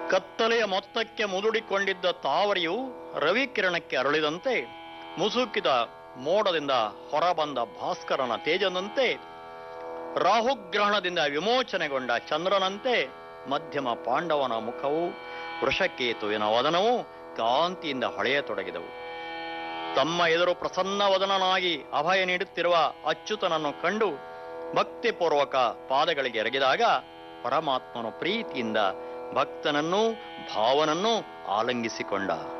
ಕತ್ತಲೆಯ ಮೊತ್ತಕ್ಕೆ ಮುದುಡಿಕೊಂಡಿದ್ದ ತಾವರೆಯು ರವಿಕಿರಣಕ್ಕೆ ಅರಳಿದಂತೆ ಮುಸುಕಿದ ಮೋಡದಿಂದ ಹೊರಬಂದ ಭಾಸ್ಕರನ ತೇಜನಂತೆ ರಾಹುಗ್ರಹಣದಿಂದ ವಿಮೋಚನೆಗೊಂಡ ಚಂದ್ರನಂತೆ ಮಧ್ಯಮ ಪಾಂಡವನ ಮುಖವು ವೃಷಕೇತುವಿನ ವದನವು ಕಾಂತಿಯಿಂದ ಹೊಳೆಯತೊಡಗಿದವು ತಮ್ಮ ಎದುರು ಪ್ರಸನ್ನವದನನಾಗಿ ಅಭಯ ನೀಡುತ್ತಿರುವ ಅಚ್ಯುತನನ್ನು ಕಂಡು ಭಕ್ತಿಪೂರ್ವಕ ಪಾದಗಳಿಗೆ ಎರಗಿದಾಗ ಪರಮಾತ್ಮನು ಪ್ರೀತಿಯಿಂದ ಭಕ್ತನನ್ನು ಭಾವನನ್ನು ಆಲಂಗಿಸಿಕೊಂಡ